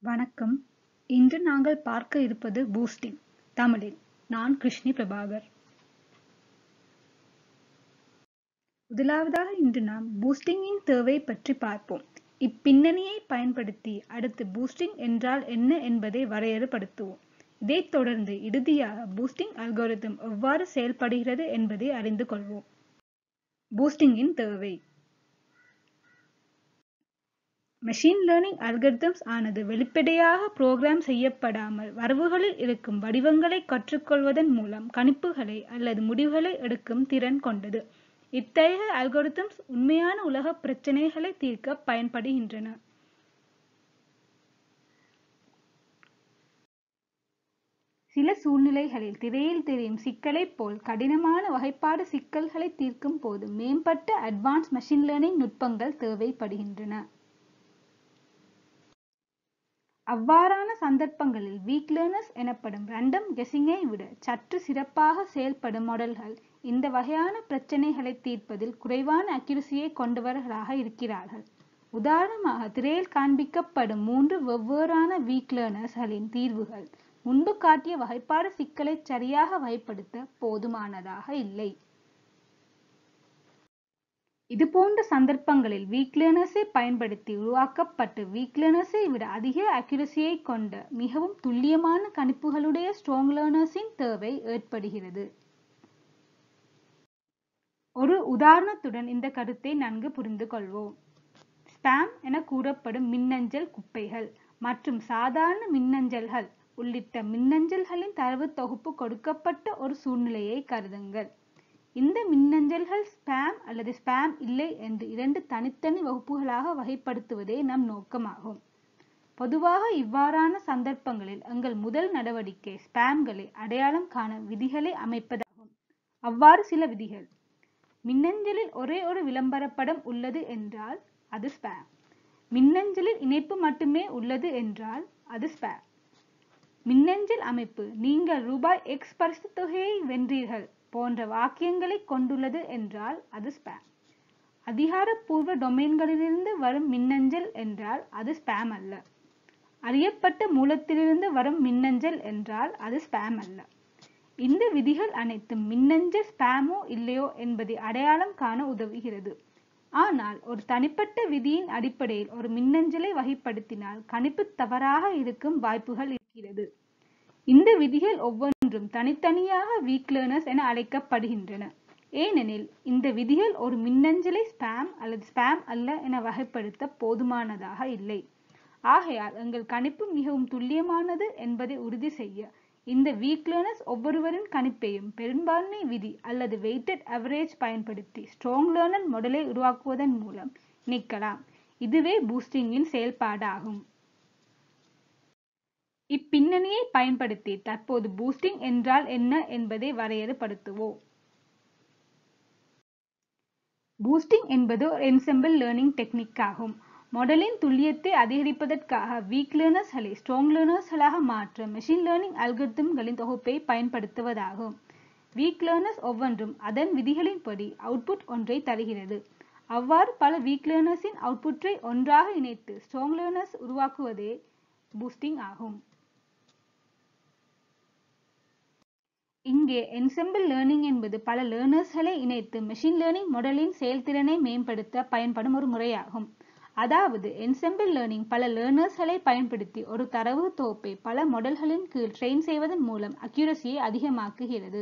வணக்கம் இன்று நாங்கள் பார்க்க இருப்பது பூஸ்டிங் தமிழில் நான் கிருஷ்ணி பிரபாகர் முதலாவதாக இன்று நாம் பூஸ்டிங்கின் தேவை பற்றி பார்ப்போம் இப்பின்னணியை பயன்படுத்தி அடுத்து பூஸ்டிங் என்றால் என்ன என்பதை வரையறுபடுத்துவோம் இதைத் தொடர்ந்து இறுதியாக பூஸ்டிங் அல்கோரிதம் எவ்வாறு செயல்படுகிறது என்பதை அறிந்து கொள்வோம் பூஸ்டிங்கின் தேவை மெஷின் லேர்னிங் அல்கரிதம்ஸ் ஆனது வெளிப்படையாக புரோகிராம் செய்யப்படாமல் வரவுகளில் இருக்கும் வடிவங்களை கற்றுக்கொள்வதன் மூலம் கணிப்புகளை அல்லது முடிவுகளை எடுக்கும் திறன் கொண்டது இத்தகைய அல்கோரிதம்ஸ் உண்மையான உலக பிரச்சனைகளை தீர்க்க பயன்படுகின்றன சில சூழ்நிலைகளில் திரையில் தெரியும் சிக்கலைப் போல் கடினமான வகைப்பாடு சிக்கல்களை தீர்க்கும் போது மேம்பட்ட அட்வான்ஸ் மெஷின் லேர்னிங் நுட்பங்கள் தேவைப்படுகின்றன அவ்வாறான சந்தர்ப்பங்களில் வீக் லேர்னர்ஸ் எனப்படும் ரண்டம் கெஸிங்கை விட சற்று சிறப்பாக செயல்படும் மாடல்கள் இந்த வகையான பிரச்சனைகளை தீர்ப்பதில் குறைவான அக்யூரசியை கொண்டவர்களாக இருக்கிறார்கள் உதாரணமாக திரையில் காண்பிக்கப்படும் மூன்று வெவ்வேறான வீக் லேர்னர்ஸ்களின் தீர்வுகள் முன்பு காட்டிய வகைப்பாடு சிக்கலை சரியாக வகைப்படுத்த போதுமானதாக இல்லை இதுபோன்ற சந்தர்ப்பங்களில் வீக் லேர்னர்ஸை பயன்படுத்தி உருவாக்கப்பட்டு வீக் லேர்னர்ஸை விட அதிக அக்யூரசியை கொண்ட மிகவும் துல்லியமான கணிப்புகளுடைய ஸ்ட்ராங் லேர்னர்ஸின் தேவை ஏற்படுகிறது ஒரு உதாரணத்துடன் இந்த கருத்தை நன்கு புரிந்து கொள்வோம் ஸ்பாம் என கூறப்படும் மின்னஞ்சல் குப்பைகள் மற்றும் சாதாரண மின்னஞ்சல்கள் உள்ளிட்ட மின்னஞ்சல்களின் தரவு தொகுப்பு கொடுக்கப்பட்ட ஒரு சூழ்நிலையை கருதுங்கள் இந்த மின்னஞ்சல்கள் ஸ்பாம் அல்லது ஸ்பாம் இல்லை என்று இரண்டு தனித்தனி வகுப்புகளாக வகைப்படுத்துவதே நம் நோக்கமாகும் பொதுவாக இவ்வாறான சந்தர்ப்பங்களில் எங்கள் முதல் நடவடிக்கை ஸ்பாம்களை அடையாளம் காண விதிகளை அமைப்பதாகும் அவ்வாறு சில விதிகள் மின்னஞ்சலில் ஒரே ஒரு விளம்பரப்படம் உள்ளது என்றால் அது ஸ்பாம் மின்னஞ்சலில் இணைப்பு மட்டுமே உள்ளது என்றால் அது ஸ்பாம் மின்னஞ்சல் அமைப்பு நீங்கள் ரூபாய் எக்ஸ் பரிசு தொகையை வென்றீர்கள் போன்ற வாக்கியங்களை கொண்டுள்ளது என்றால் அது ஸ்பாம் அதிகாரப்பூர்வ டொமைன்களிலிருந்து வரும் மின்னஞ்சல் என்றால் அது ஸ்பாம் அல்ல அறியப்பட்ட மூலத்திலிருந்து வரும் மின்னஞ்சல் என்றால் அது ஸ்பாம் அல்ல இந்த விதிகள் அனைத்தும் மின்னஞ்சல் ஸ்பாமோ இல்லையோ என்பதை அடையாளம் காண உதவுகிறது ஆனால் ஒரு தனிப்பட்ட விதியின் அடிப்படையில் ஒரு மின்னஞ்சலை வகைப்படுத்தினால் கணிப்பு தவறாக இருக்கும் வாய்ப்புகள் இருக்கிறது இந்த விதிகள் ஒவ்வொன்றும் தனித்தனியாக வீக் லேர்னர்ஸ் என அழைக்கப்படுகின்றன ஏனெனில் இந்த விதிகள் ஒரு மின்னஞ்சலை ஸ்பாம் அல்லது ஸ்பாம் அல்ல என வகைப்படுத்த போதுமானதாக இல்லை ஆகையால் எங்கள் கணிப்பு மிகவும் துல்லியமானது என்பதை உறுதி செய்ய இந்த வீக் லேர்னர்ஸ் ஒவ்வொருவரின் கணிப்பையும் பெரும்பான்மை விதி அல்லது வெயிட்டட் அவரேஜ் பயன்படுத்தி ஸ்ட்ராங் லேர்னர் மாடலை உருவாக்குவதன் மூலம் இணைக்கலாம் இதுவே பூஸ்டிங்கின் செயல்பாடாகும் இப்பின்னணியை பயன்படுத்தி தற்போது பூஸ்டிங் என்றால் என்ன என்பதை வரையறுபடுத்துவோம் பூஸ்டிங் என்பது ஒரு என்செம்பிள் லேர்னிங் டெக்னிக் ஆகும் மாடலின் துல்லியத்தை அதிகரிப்பதற்காக வீக் லேர்னர்ஸ்களை ஸ்ட்ராங் லேர்னர்ஸ்களாக மாற்ற மெஷின் லேர்னிங் அல்கரிதம்களின் தொகுப்பை பயன்படுத்துவதாகும் வீக் லேர்னர்ஸ் ஒவ்வொன்றும் அதன் விதிகளின்படி அவுட்புட் ஒன்றை தருகிறது அவ்வாறு பல வீக் லேர்னர்ஸின் அவுட்புட்டை ஒன்றாக இணைத்து ஸ்ட்ராங் லேர்னர்ஸ் உருவாக்குவதே பூஸ்டிங் ஆகும் இங்கே என்செம்பிள் லேர்னிங் என்பது பல லேர்னர்ஸ்களை இணைத்து மெஷின் லேர்னிங் மாடலின் செயல்திறனை மேம்படுத்த பயன்படும் ஒரு முறையாகும் அதாவது என்செம்பிள் லேர்னிங் பல லேர்னர்ஸ்களை பயன்படுத்தி ஒரு தரவு தொகுப்பை பல மாடல்களின் கீழ் ட்ரெயின் செய்வதன் மூலம் அக்யூரசியை அதிகமாக்குகிறது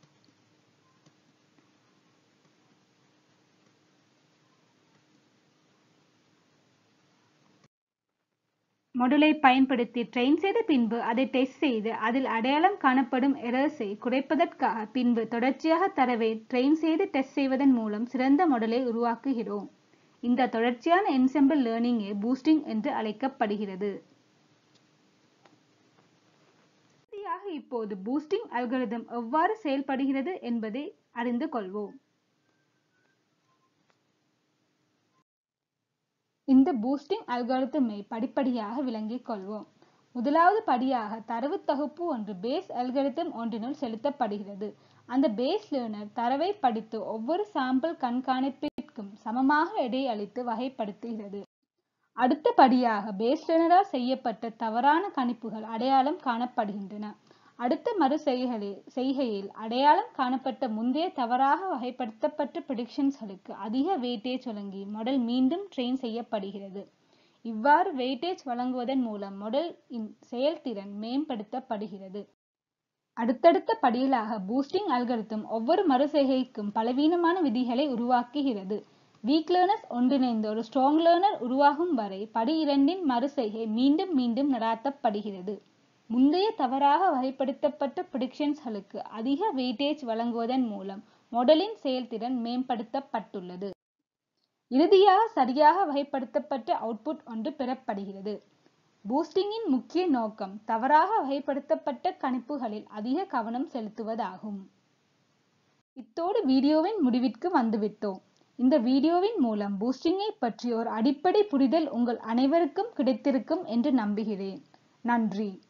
மாடலை பயன்படுத்தி ட்ரெயின் செய்த பின்பு அதை டெஸ்ட் செய்து அதில் அடையாளம் காணப்படும் எரர்ஸை குறைப்பதற்காக பின்பு தொடர்ச்சியாக தரவை ட்ரெயின் செய்து டெஸ்ட் செய்வதன் மூலம் சிறந்த மாடலை உருவாக்குகிறோம் இந்த தொடர்ச்சியான என்செம்பிள் லேர்னிங்கே பூஸ்டிங் என்று அழைக்கப்படுகிறது இப்போது பூஸ்டிங் அல்கரிதம் எவ்வாறு செயல்படுகிறது என்பதை அறிந்து கொள்வோம் இந்த பூஸ்டிங் அல்காரிதமை படிப்படியாக விளங்கிக் கொள்வோம் முதலாவது படியாக தரவு தொகுப்பு ஒன்று பேஸ் அல்கரிதம் ஒன்றினுள் செலுத்தப்படுகிறது அந்த பேஸ் லேர்னர் தரவை படித்து ஒவ்வொரு சாம்பிள் கண்காணிப்பிற்கும் சமமாக எடை அளித்து வகைப்படுத்துகிறது அடுத்தபடியாக பேஸ்டனரால் செய்யப்பட்ட தவறான கணிப்புகள் அடையாளம் காணப்படுகின்றன அடுத்த மறு செய்கைகளில் செய்கையில் அடையாளம் காணப்பட்ட முந்தைய தவறாக வகைப்படுத்தப்பட்ட ப்ரிடிக்ஷன்ஸ்களுக்கு அதிக வெயிட்டேஜ் வழங்கி மாடல் மீண்டும் ட்ரெயின் செய்யப்படுகிறது இவ்வாறு வெயிட்டேஜ் வழங்குவதன் மூலம் மாடலின் செயல்திறன் மேம்படுத்தப்படுகிறது அடுத்தடுத்த படிகளாக பூஸ்டிங் அல்கரிதம் ஒவ்வொரு மறு செய்கைக்கும் பலவீனமான விதிகளை உருவாக்குகிறது வீக் லேர்னர்ஸ் ஒன்றிணைந்த ஒரு ஸ்ட்ராங் லேர்னர் உருவாகும் வரை படி இரண்டின் மறு செய்கை மீண்டும் மீண்டும் நடாத்தப்படுகிறது முந்தைய தவறாக வகைப்படுத்தப்பட்ட ப்ரிடிக்ஷன்ஸ்களுக்கு அதிக வெயிட்டேஜ் வழங்குவதன் மூலம் மாடலின் செயல்திறன் மேம்படுத்தப்பட்டுள்ளது இறுதியாக சரியாக வகைப்படுத்தப்பட்ட அவுட்புட் ஒன்று பெறப்படுகிறது பூஸ்டிங்கின் முக்கிய நோக்கம் தவறாக வகைப்படுத்தப்பட்ட கணிப்புகளில் அதிக கவனம் செலுத்துவதாகும் இத்தோடு வீடியோவின் முடிவிற்கு வந்துவிட்டோம் இந்த வீடியோவின் மூலம் பூஸ்டிங்கை பற்றி ஒரு அடிப்படை புரிதல் உங்கள் அனைவருக்கும் கிடைத்திருக்கும் என்று நம்புகிறேன் நன்றி